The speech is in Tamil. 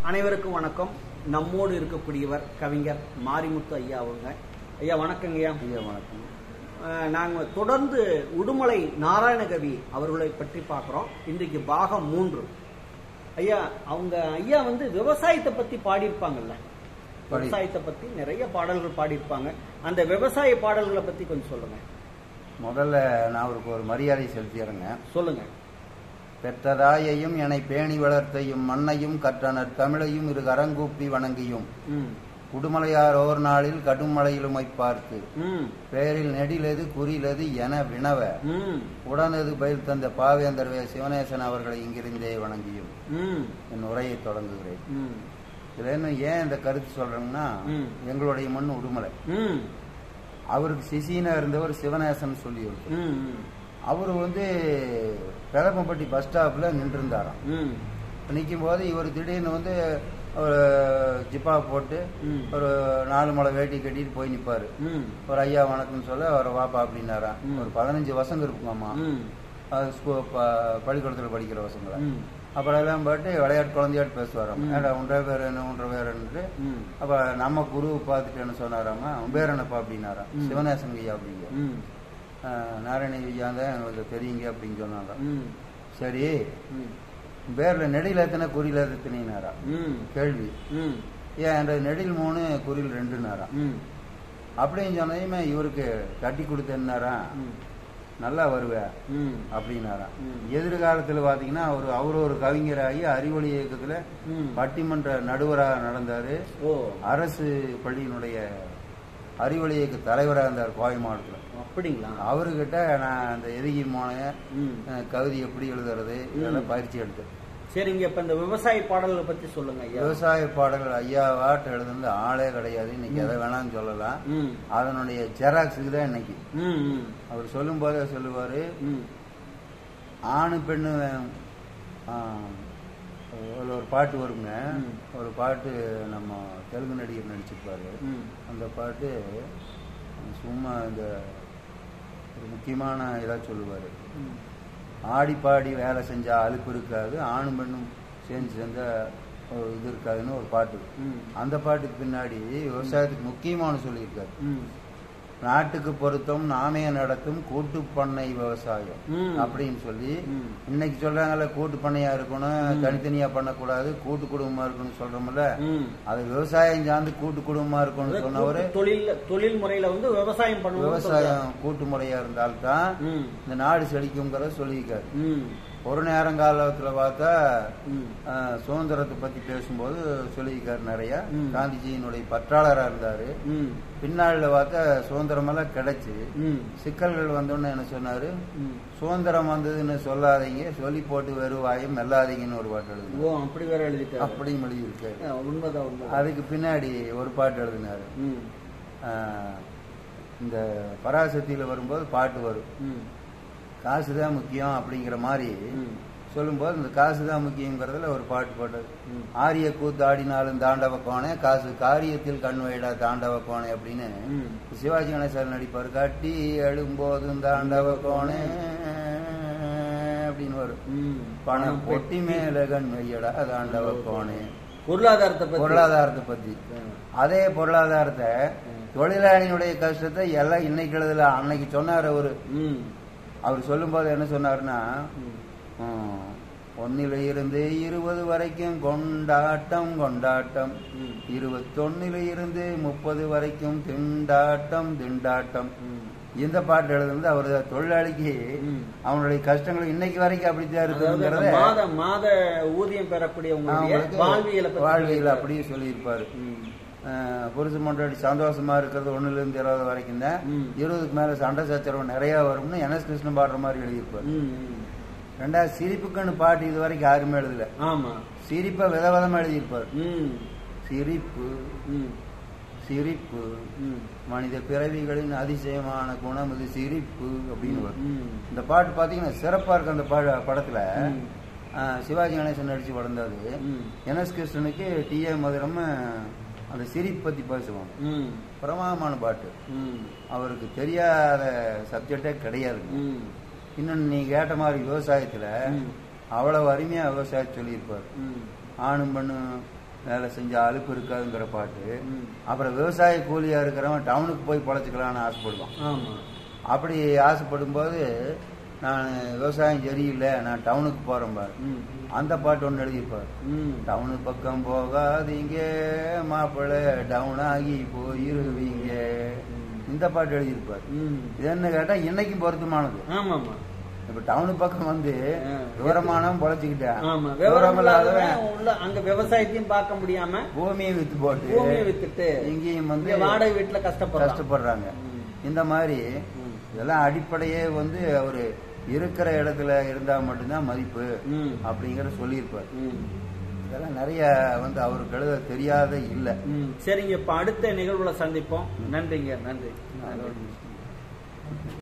அனைவருக்கும் வணக்கம் நம்மோடு இருக்கக்கூடியவர் கவிஞர் மாரிமுத்து ஐயா அவங்க ஐயா வணக்கங்க ஐயா ஐயா வணக்கம் அஹ், நாங்க தொடர்ந்து உடுமலை நாராயணகவி அவர்களை பற்றி பார்க்கிறோம் இன்றைக்கு பாகம் மூன்று ஐயா அவங்க ஐயா வந்து விவசாயத்தை பத்தி பாடியிருப்பாங்கல்ல பாடி- விவசாயத்தை பத்தி நிறைய பாடல்கள் பாடியிருப்பாங்க அந்த விவசாய பாடல்களை பத்தி கொஞ்சம் சொல்லுங்க முதல்ல நான் அவருக்கு ஒரு மரியாதை செலுத்திடுறேங்க சொல்லுங்க பெற்றதாயையும் என்னை பேணி வளர்த்தையும் மண்ணையும் கற்றனர் தமிழையும் இரு கரங்கூப்பி வணங்கியும் ம் உடுமலையார் ஓர் நாளில் கடுமலையிலுமை பார்த்து ம் பேரில் நெடிலெது குறிலெது என வினவ ம் உடனது பயில் தந்த பாவேந்தர் வே சிவநேசன் அவர்களை இங்கிருந்தே வணங்கியும் ம் என் உரையை தொடங்குகிறேன் ம் இதுல என்ன ஏன் இந்த கருத்து சொல்றேங்கன்னா ம். எங்களுடைய மண் உடுமலை ம் அவருக்கு சிசினா இருந்தவர் சிவநேசன் சொல்லி ஒருத்தர். ம் ம் அவர் வந்து பெலப்பம்பட்டி பஸ் ஸ்டாப்ல நின்றுருந்தாராம் ம் நிற்கும் போது இவர் திடீர்னு வந்து ஒரு ஜிப்பா போட்டு ம். ஒரு நாலு மலை வேட்டி கட்டிட்டு போய் நிற்பாரு ம் ஒரு ஐயா வணக்கம்னு சொல்ல அவர் வாப்பா அப்படின்னாராம் ம். ஒரு பதினஞ்சு வசங்க இருக்குமாம்மா ம் அது ஸ்கூ ப- பள்ளிக்கூடத்தில் படிக்கிற வசங்களை ம் அப்புறம் எல்லாம் போட்டு விளையாட்டு குழந்தையாட்டு பேசுவாராம் ம். ஏடா உன்ற பேர் என்ன உன்ற பேர் என்று ம் அப்ப நம்ம குருவை பார்த்துட்டேன்னு சொன்னாராமா உன் பேர் என்னப்பா அப்படின்னாராம் ம். சிவநேசன் ஐயா அப்படிங்க ம் ஆஹ் நாராயண ஐயா தான் எங்களுக்கு தெரியுங்க அப்படின்னு சொன்னாங்க ம் சரி ம் உன் பேர்ல நெடில் எத்தனை குறியில் எத்தனைனாரா ம் கேள்வி ம் ஏன் என்ற நெடில் மூணு குறில் ரெண்டுனாரா ம் அப்படின்னு சொன்னதையுமே இவருக்கு கட்டி கொடுத்தேன்னாரா ம் நல்லா வருவேன் ம் அப்படின்னாரா ம். எதிர்காலத்தில் பார்த்தீங்கன்னா அவர் அவர் ஒரு கவிஞராகி அறிவொளி இயக்கத்தில் ம் பட்டிமன்ற நடுவராக நடந்தார் ஓ அரசு பள்ளியினுடைய அறிவொளி இயக்க தலைவராக இருந்தார் கோவை மாவட்டத்தில் அப்படிங்களா அவர்கிட்ட நான் அந்த எதுகி மோனைய ம் அஹ், கவிதை எப்படி எழுதுறது இதெல்லாம் பயிற்சி எடுத்தேன் சரிங்க இப்ப இந்த விவசாய பாடல்களை பத்தி சொல்லுங்க ஐயா விவசாய பாடல்கள் ஐயாவாட்டு எழுதுனது ஆளே கிடையாது இன்னைக்கு எதை வேணாம்னு சொல்லலாம் ம் அதனுடைய ஜெராக்ஸுக்கு தான் இன்னைக்கு ம் ம் அவர் சொல்லும் போதே சொல்லுவாரு ம் ஆணு பெண்ணு ஆ, ஒரு ஒரு பாட்டு வருங்க ம். ஒரு பாட்டு நம்ம தெலுங்கு நடிகர் நடிச்சிருப்பாரு ம் அந்த பாட்டு சும்மா இந்த ஒரு முக்கியமான இதாக சொல்லுவார் ம் ஆடி பாடி வேலை செஞ்சா அலுப்பு இருக்காது ஆணும் பெண்ணும் சேர்ந்து சேர்ந்தா ஒரு இது இருக்காதுன்னு ஒரு பாட்டு ம் அந்த பாட்டுக்கு பின்னாடி விவசாயத்துக்கு முக்கியமான சொல்லியிருக்காரு ம் நாட்டுக்கு பொருத்தம் நாமே நடத்தும் கூட்டு பண்ணை விவசாயம் ம். அப்படின்னு சொல்லி ம். இன்னைக்கு சொல்றாங்கல்ல கூட்டு பண்ணையா இருக்கணும் தனித்தனியா பண்ணக்கூடாது கூட்டு குடும்பமா இருக்கணும்னு சொல்றோம்ல ம் அது விவசாயம் சார்ந்து கூட்டு குடும்பமா இருக்கணும்னு அதாவது சொன்னவரு கூட்டு தொழில் தொழில் முறையில வந்து விவசாயம் பண்ணுவோம் விவசாயம் கூட்டு முறையா இருந்தால்தான் ம் இந்த நாடு செழிக்குங்கிறத சொல்லியிருக்காரு ம் ஒரு நேரம் காலத்துல பார்த்தா ம் அஹ், சுதந்திரத்தை பத்தி பேசும்போது சொல்லியிருக்காரு நிறைய ம். காந்திஜியினுடைய பற்றாளரா இருந்தாரு ம் பின்னாளில் பார்த்தா சுதந்திரமெல்லாம் கிடைச்சு ம் சிக்கல்கள் வந்தோன்னு என்ன சொன்னாரு ம் சுதந்திரம் வந்ததுன்னு சொல்லாதீங்க சொல்லி போட்டு வெறுவாயும் மெல்லாதீங்கன்னு ஒரு பாட்டு எழுதினார் ஓ அப்படி வேற எழுதிட்டாரு அப்படியும் எழுதியிருக்காரு ஆ, உண்மைதான் உண்மைதான் அதுக்கு பின்னாடி ஒரு பாட்டு எழுதினாரு ம் ஆஹ், இந்த பராசக்தியில வரும்போது பாட்டு வரும் ம் காசு தான் முக்கியம் அப்படிங்கிற மாதிரி ம் சொல்லும்போது இந்த காசு தான் முக்கியங்கிறதுல ஒரு பாட்டு போட்டது ம். ஆரிய கூத்தாடினாலும் தாண்டவ கோணே காசு காரியத்தில் கண் வைடா தாண்டவ கோணே அப்படின்னு ம் சிவாஜி கணேசன் நடிப்பார் கட்டி எழும்போதும் தாண்டவ கோணே அப்படின்னு வரும் ம் பணம் பொட்டி மேல கண் வையடா தாண்டவ கோணே பொருளாதாரத்தை பத்தி பொருளாதாரத்தை பத்தி ம். அதே பொருளாதாரத்தை தொழிலாளியினுடைய கஷ்டத்தை எல்லாம் இன்னைக்கு எழுதல அன்னைக்கு சொன்னார் அவரு ம் அவர் சொல்லும்போது என்ன சொன்னாருன்னா ம் ம், ஒன்னில இருந்து இருபது வரைக்கும் கொண்டாட்டம் கொண்டாட்டம் ம். இருபத்தொன்னில இருந்து முப்பது வரைக்கும் திண்டாட்டம் திண்டாட்டம் ம். இந்த பாட்டு எழுதுனது அவர் தொழிலாளிக்கு ம். அவனுடைய கஷ்டங்கள் இன்னைக்கு வரைக்கும் அப்படித்தான் அதாவது அந்த இருக்குங்கிறத மாத மாத ஊதியம் பெறக்கூடியவங்களுடைய அவங்களுக்கு வாழ்வியலை பத்தி வாழ்வியல் அப்படியே சொல்லியிருப்பாரு ம். அஹ், புருஷன் மன்றாடி சந்தோஷமா இருக்கிறது ஒண்ணுல இருந்து இருபது வரைக்கும் தான் ம். இருபதுக்கு மேல சண்டை சச்சரவு நிறைய வரும்னு என் எஸ் கிருஷ்ணன் பாடுற மாதிரி எழுதியிருப்பாரு ம், ம். ரெண்டாவது சிரிப்புக்குன்னு பாட்டு இது வரைக்கும் யாருமே எழுதல ஆமா சிரிப்பை விதவிதமா எழுதியிருப்பாரு ம் சிரிப்பு ம் சிரிப்பு ம் மனித பிறவிகளின் அதிசயமான குணம் இது சிரிப்பு அப்படின்னு வரும் ம் இந்த பாட்டு பாத்தீங்கன்னா சிறப்பா இருக்கு அந்த பா- படத்துல ம். ஆஹ், சிவாஜி கணேசன் நடிச்சு வளர்ந்தது ம். என் எஸ் கிருஷ்ணனுக்கு டி ஏ மதுரம் அந்த சிரிப்பு பத்தி பேசுவாங்க ம் பிரமாதமான பாட்டு ம் அவருக்கு தெரியாத சப்ஜெக்டே கிடையாதுங்க ம் இன்னொன்னு நீ கேட்ட மாதிரி விவசாயத்துல ம். அவ்வளவு அருமையா விவசாயம் சொல்லியிருப்பார் ம் ஆணும் பெண்ணும் வேலை செஞ்சா அலுப்பு இருக்காதுங்கிற பாட்டு ம். அப்புறம் விவசாய கூலியா இருக்கிறவன் டவுனுக்கு போய் பொழைச்சிக்கலாம்னு ஆசைப்படுவான் ஆமா அப்படி ஆசைப்படும்போது நான் விவசாயம் சரியில்லை நான் டவுனுக்கு போறேன் பாரு ம். அந்த பாட்டு ஒன்று எழுதியிருப்பார் ம். டவுனு பக்கம் போகாதீங்க மாப்பிள்ளை டவுன் ஆகி போயிருவீங்க இந்த பாட்டு எழுதியிருப்பார் ம். இது என்ன கேட்டா இன்னைக்கும் பொருத்தமானது ஆமாமா இப்ப டவுனு பக்கம் வந்து ஆ. விவரமானவன் பொழைச்சிக்கிட்டேன் ஆமா விவரம் விவரம் இல்லாதவன் இல்லாதவன் உள்ள அங்க விவசாயத்தையும் பார்க்க முடியாம பூமியை வித்து போட்டு பூமியை வித்துட்டு இங்கேயும் வந்து இங்க வாடகை வீட்டுல கஷ்டப்படுறான் கஷ்டப்படுறாங்க ம். இந்த மாதிரி ம். இதெல்லாம் அடிப்படையே வந்து அவரு இருக்கிற இடத்துல இருந்தா மட்டும்தான் மதிப்பு ம். அப்படிங்கிற சொல்லியிருப்பார் ம். இதெல்லாம் நிறைய வந்து அவருக்கு எழுத தெரியாத இல்லை ம். சரிங்க இப்ப அடுத்த நிகழ்வுல சந்திப்போம் நன்றிங்க நன்றி